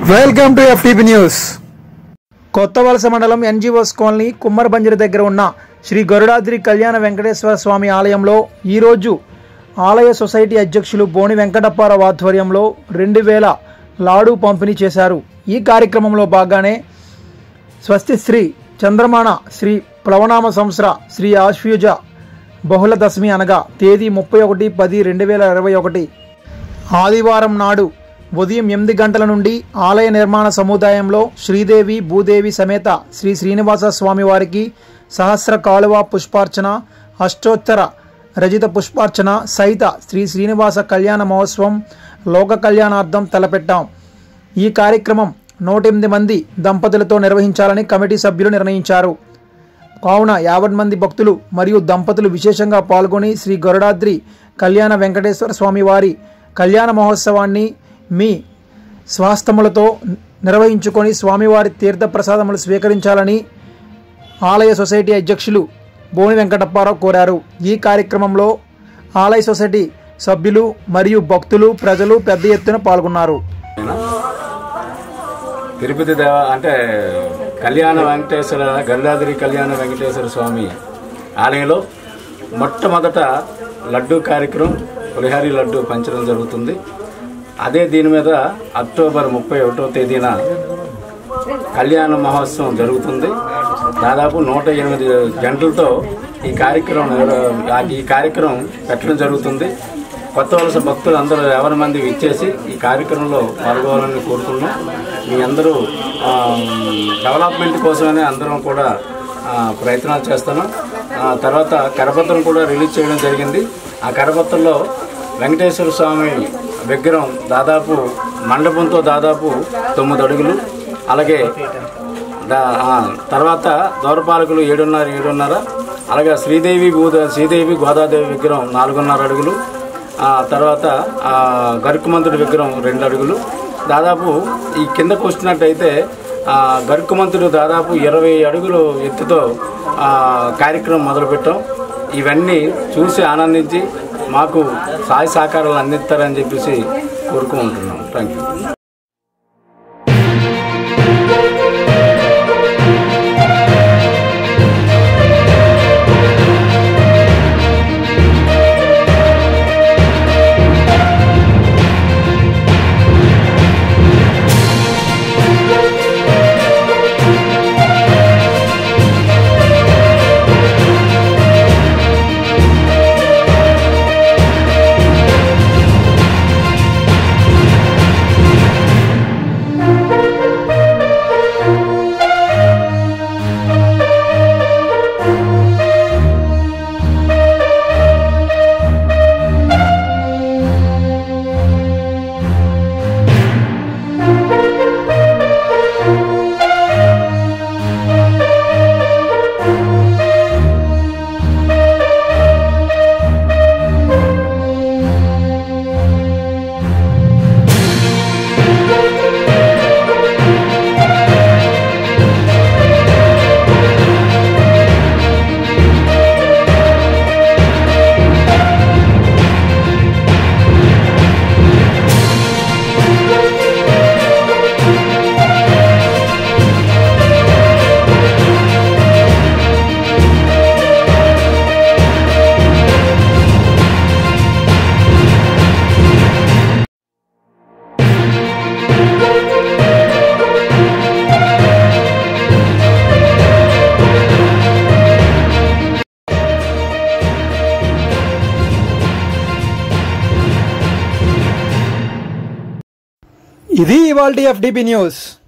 welcome to FTP news కొత్త వలస మండలం ఎన్జిఓస్ కాలనీ కుమ్మరబంజరి దగ్గర ఉన్న శ్రీ గరుడాద్రి కళ్యాణ వెంకటేశ్వర స్వామి ఆలయంలో ఈరోజు ఆలయ సొసైటీ అధ్యక్షులు బోని వెంకటప్పారావు ఆధ్వర్యంలో రెండు వేల లాడు పంపిణీ చేశారు ఈ కార్యక్రమంలో భాగానే స్వస్తి శ్రీ చంద్రమాణ శ్రీ ప్లవనామ సంవత్సర శ్రీ ఆశ్వయుజ బహుళ దశమి అనగా తేదీ ముప్పై ఒకటి పది రెండు వేల ఇరవై ఒకటి ఆదివారం నాడు ఉదయం ఎనిమిది గంటల నుండి ఆలయ నిర్మాణ సముదాయంలో శ్రీదేవి భూదేవి సమేత శ్రీ శ్రీనివాస స్వామి వారికి సహస్ర కాలువ పుష్పార్చన అష్టోత్తర రజిత పుష్పార్చన సహిత శ్రీ శ్రీనివాస కళ్యాణ మహోత్సవం లోక కళ్యాణార్థం తలపెట్టాం ఈ కార్యక్రమం నూట ఎనిమిది మంది దంపతులతో నిర్వహించాలని కమిటీ సభ్యులు నిర్ణయించారు కావున యాభై మంది భక్తులు మరియు దంపతులు విశేషంగా పాల్గొని శ్రీ గరుడాద్రి కళ్యాణ వెంకటేశ్వర స్వామి వారి కళ్యాణ మహోత్సవాన్ని మీ స్వాస్థములతో నిర్వహించుకొని స్వామివారి తీర్థ ప్రసాదములు స్వీకరించాలని ఆలయ సొసైటీ అధ్యక్షులు బోని వెంకటప్పారావు కోరారు ఈ కార్యక్రమంలో ఆలయ సొసైటీ సభ్యులు మరియు భక్తులు ప్రజలు పెద్ద ఎత్తున పాల్గొన్నారు తిరుపతి దేవ అంటే కళ్యాణ వెంకటేశ్వర గరుడాద్రి కళ్యాణ వెంకటేశ్వర స్వామి ఆలయంలో మొట్టమొదట లడ్డు కార్యక్రమం పులిహారి లడ్డు పంచడం జరుగుతుంది అదే దీని మీద అక్టోబర్ ముప్పై ఒకటో తేదీన కళ్యాణ మహోత్సవం జరుగుతుంది దాదాపు నూట ఎనిమిది గంటలతో ఈ కార్యక్రమం నిర్వ- ఈ కార్యక్రమం పెట్టడం జరుగుతుంది కొత్త వలస భక్తులు అందరూ ఎవరి మంది ఇచ్చేసి ఈ కార్యక్రమంలో పాల్గొనాలని కోరుకున్నాం మీ అందరూ ఆ, డెవలప్మెంట్ కోసమనే అందరం కూడా ఆ, ప్రయత్నాలు చేస్తున్నాం ఆ, తర్వాత కరపత్రం కూడా రిలీజ్ చేయడం జరిగింది ఆ కరపత్రంలో వెంకటేశ్వర స్వామి విగ్రహం దాదాపు మండపంతో దాదాపు తొమ్మిది అడుగులు అలాగే దా- ఆ, తర్వాత దౌరపాలకులు ఏడున్నర ఏడున్నర అలాగే శ్రీదేవి గోద శ్రీదేవి గోదాదేవి విగ్రహం నాలుగున్నర అడుగులు ఆ తర్వాత ఆ, గరుకుమంతుడి విగ్రహం రెండు అడుగులు దాదాపు ఈ కిందకు వచ్చినట్టయితే ఆ, గరుకుమంతుడు దాదాపు ఇరవై అడుగులు ఎత్తుతో ఆ, కార్యక్రమం మొదలుపెట్టాం ఇవన్నీ చూసి ఆనందించి మాకు సహాయ సహకారాలు అందిస్తారని చెప్పేసి కోరుకుంటున్నాం థ్యాంక్ యూ ఇది ఇవాల్టి ఎఫ్డిపి న్యూస్